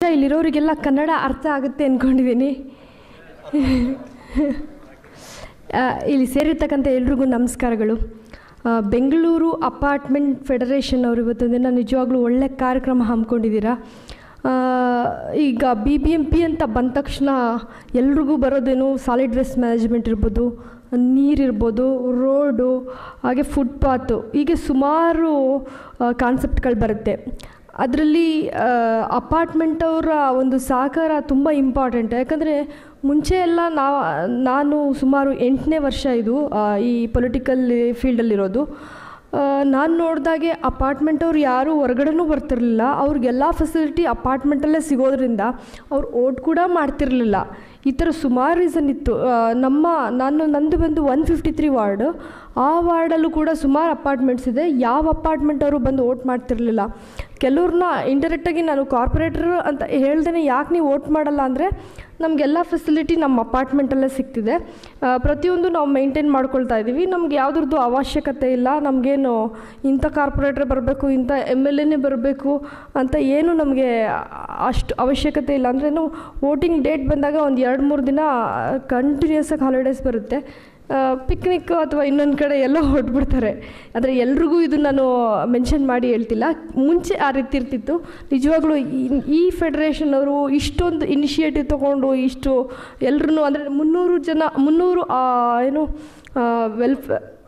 ಇಲ್ಲಿರೋರಿಗೆಲ್ಲ ಕನ್ನಡ ಅರ್ಥ ಆಗುತ್ತೆ ಅಂದ್ಕೊಂಡಿದ್ದೀನಿ ಆ, ಇಲ್ಲಿ ಸೇರಿರ್ತಕ್ಕಂಥ ಎಲ್ರಿಗೂ ನಮಸ್ಕಾರಗಳು ಆ, ಬೆಂಗಳೂರು ಅಪಾರ್ಟ್ಮೆಂಟ್ ಫೆಡರೇಷನ್ ಅವರು ಇವತ್ತೊಂದು ದಿನ ನಿಜವಾಗ್ಲೂ ಒಳ್ಳೆ ಕಾರ್ಯಕ್ರಮ ಹಮ್ಮಿಕೊಂಡಿದ್ದೀರಾ ಆ, ಈಗ ಬಿ ಬಿ ಎಂ ಪಿ ಅಂತ ಬಂದ ತಕ್ಷಣ ಎಲ್ರಿಗೂ ಬರೋದೇನು ಸಾಲಿಡ್ ವೇಸ್ಟ್ ಮ್ಯಾನೇಜ್ಮೆಂಟ್ ಇರ್ಬೋದು ನೀರಿರ್ಬೋದು ರೋಡು ಹಾಗೆ ಫುಟ್ಪಾತು ಹೀಗೆ ಸುಮಾರು ಕಾನ್ಸೆಪ್ಟ್ಗಳು ಬರುತ್ತೆ ಅದರಲ್ಲಿ ಅಪಾರ್ಟ್ಮೆಂಟ್ ಅವರ ಒಂದು ಸಹಕಾರ ತುಂಬ ಇಂಪಾರ್ಟೆಂಟ್ ಯಾಕಂದರೆ ಮುಂಚೆ ಎಲ್ಲ ನಾವು ನಾನು ಸುಮಾರು ಎಂಟನೇ ವರ್ಷ ಇದು ಆ, ಈ ಪೊಲಿಟಿಕಲ್ ಫೀಲ್ಡಲ್ಲಿರೋದು ನಾನು ನೋಡಿದಾಗೆ ಅಪಾರ್ಟ್ಮೆಂಟ್ ಅವ್ರು ಯಾರೂ ಹೊರಗಡೆನೂ ಬರ್ತಿರ್ಲಿಲ್ಲ ಅವ್ರಿಗೆಲ್ಲ ಫೆಸಿಲಿಟಿ ಅಪಾರ್ಟ್ಮೆಂಟಲ್ಲೇ ಸಿಗೋದ್ರಿಂದ ಅವ್ರು ಓಟ್ ಕೂಡ ಮಾಡ್ತಿರ್ಲಿಲ್ಲ ಈ ಥರ ಸುಮಾರು ರೀಸನ್ ಇತ್ತು ಆ, ನಮ್ಮ ನಾನು ನಂದು ಬಂದು ಒನ್ ಫಿಫ್ಟಿ ತ್ರೀ ವಾರ್ಡು ಆ ವಾರ್ಡಲ್ಲೂ ಕೂಡ ಸುಮಾರು ಅಪಾರ್ಟ್ಮೆಂಟ್ಸ್ ಇದೆ ಯಾವ ಅಪಾರ್ಟ್ಮೆಂಟ್ ಅವರು ಬಂದು ಓಟ್ ಮಾಡ್ತಿರ್ಲಿಲ್ಲ ಕೆಲವ್ರನ್ನ ಇಂಡೈರೆಕ್ಟಾಗಿ ನಾನು ಕಾರ್ಪೊರೇಟರ್ ಅಂತ ಹೇಳ್ದೇ ಯಾಕೆ ನೀವು ಓಟ್ ಮಾಡಲ್ಲ ಅಂದರೆ ನಮಗೆಲ್ಲ ಫೆಸಿಲಿಟಿ ನಮ್ಮ ಅಪಾರ್ಟ್ಮೆಂಟಲ್ಲೇ ಸಿಗ್ತಿದೆ ಆ, ಪ್ರತಿಯೊಂದು ನಾವು ಮೇಂಟೈನ್ ಮಾಡ್ಕೊಳ್ತಾ ಇದ್ದೀವಿ ನಮ್ಗೆ ಯಾವುದ್ರದ್ದು ಅವಶ್ಯಕತೆ ಇಲ್ಲ ನಮಗೇನು ಇಂಥ ಕಾರ್ಪೊರೇಟ್ರ್ ಬರಬೇಕು ಇಂಥ ಎಮ್ ಎಲ್ ಎನೇ ಬರಬೇಕು ಅಂತ ಏನು ನಮಗೆ ಅಷ್ಟು ಅವಶ್ಯಕತೆ ಇಲ್ಲ ಅಂದ್ರೇನು ವೋಟಿಂಗ್ ಡೇಟ್ ಬಂದಾಗ ಒಂದು ಎರಡು ಮೂರು ದಿನ ಕಂಟಿನ್ಯೂಸ್ ಆಗಿ ಹಾಲಿಡೇಸ್ ಬರುತ್ತೆ ಪಿಕ್ನಿಕ್ ಅಥವಾ ಇನ್ನೊಂದು ಕಡೆ ಎಲ್ಲೋ ಹೊರಟ್ಬಿಡ್ತಾರೆ ಆದರೆ ಎಲ್ರಿಗೂ ಇದು ನಾನು ಮೆನ್ಷನ್ ಮಾಡಿ ಹೇಳ್ತಿಲ್ಲ ಮುಂಚೆ ಆ ರೀತಿ ಇರ್ತಿತ್ತು ನಿಜವಾಗ್ಲೂ ಈ- ಈ ಫೆಡರೇಷನ್ ಅವರು ಇಷ್ಟೊಂದು ಇನಿಷಿಯೇಟಿವ್ ತೊಗೊಂಡು ಇಷ್ಟು ಎಲ್ರೂ ಅಂದರೆ ಮುನ್ನೂರು ಜನ ಮುನ್ನೂರು ಆ, ಏನು ವೆಲ್ಫ್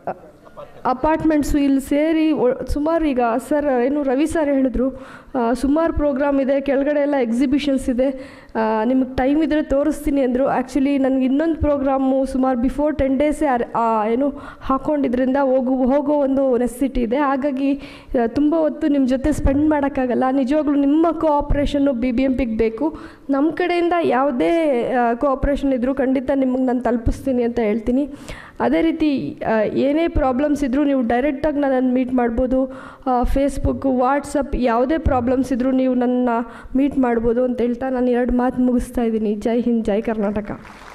ಅಪಾರ್ಟ್ಮೆಂಟ್ಸು ಇಲ್ಲಿ ಸೇರಿ ಒ- ಸುಮಾರು ಈಗ ಸರ್ ಏನು ರವಿ ಸರ್ ಹೇಳಿದ್ರು ಆ, ಸುಮಾರು ಪ್ರೋಗ್ರಾಮ್ ಇದೆ ಕೆಳಗಡೆ ಎಲ್ಲ ಎಕ್ಸಿಬಿಷನ್ಸ್ ಇದೆ ನಿಮಗೆ ಟೈಮ್ ಇದ್ದರೆ ತೋರಿಸ್ತೀನಿ ಅಂದರು ಆ್ಯಕ್ಚುಲಿ ನನಗೆ ಇನ್ನೊಂದು ಪ್ರೋಗ್ರಾಮು ಸುಮಾರು ಬಿಫೋರ್ ಟೆನ್ ಡೇಸೇ ಏನು ಹಾಕ್ಕೊಂಡಿದ್ರಿಂದ ಹೋಗು ಹೋಗೋ ಒಂದು ನೆಸಿಟಿ ಇದೆ ಹಾಗಾಗಿ ಆ, ತುಂಬ ಹೊತ್ತು ನಿಮ್ಮ ಜೊತೆ ಸ್ಪೆಂಡ್ ಮಾಡೋಕ್ಕಾಗಲ್ಲ ನಿಜವಾಗ್ಲೂ ನಿಮ್ಮ ಕೋಆಪ್ರೇಷನ್ನು ಬಿ ಬಿ ಎಂ ಪಿಗೆ ಬೇಕು ನಮ್ಮ ಕಡೆಯಿಂದ ಯಾವುದೇ ಕೋಆಪ್ರೇಷನ್ ಇದ್ದರೂ ಖಂಡಿತ ನಿಮಗೆ ನಾನು ತಲುಪಿಸ್ತೀನಿ ಅಂತ ಹೇಳ್ತೀನಿ ಅದೇ ರೀತಿ ಆ, ಏನೇ ಪ್ರಾಬ್ಲಮ್ಸ್ ಇದ್ದರೂ ನೀವು ಡೈರೆಕ್ಟಾಗಿ ನನ್ನನ್ನು ಮೀಟ್ ಮಾಡ್ಬೋದು ಫೇಸ್ಬುಕ್ಕು ವಾಟ್ಸಪ್ ಯಾವುದೇ ಪ್ರಾಬ್ಲಮ್ಸ್ ಇದ್ದರೂ ನೀವು ನನ್ನ ಮೀಟ್ ಮಾಡ್ಬೋದು ಅಂತ ಹೇಳ್ತಾ ನಾನು ಎರಡು ಮಾತು ಮುಗಿಸ್ತಾ ಇದ್ದೀನಿ ಜೈ ಹಿಂದ್ ಜೈ ಕರ್ನಾಟಕ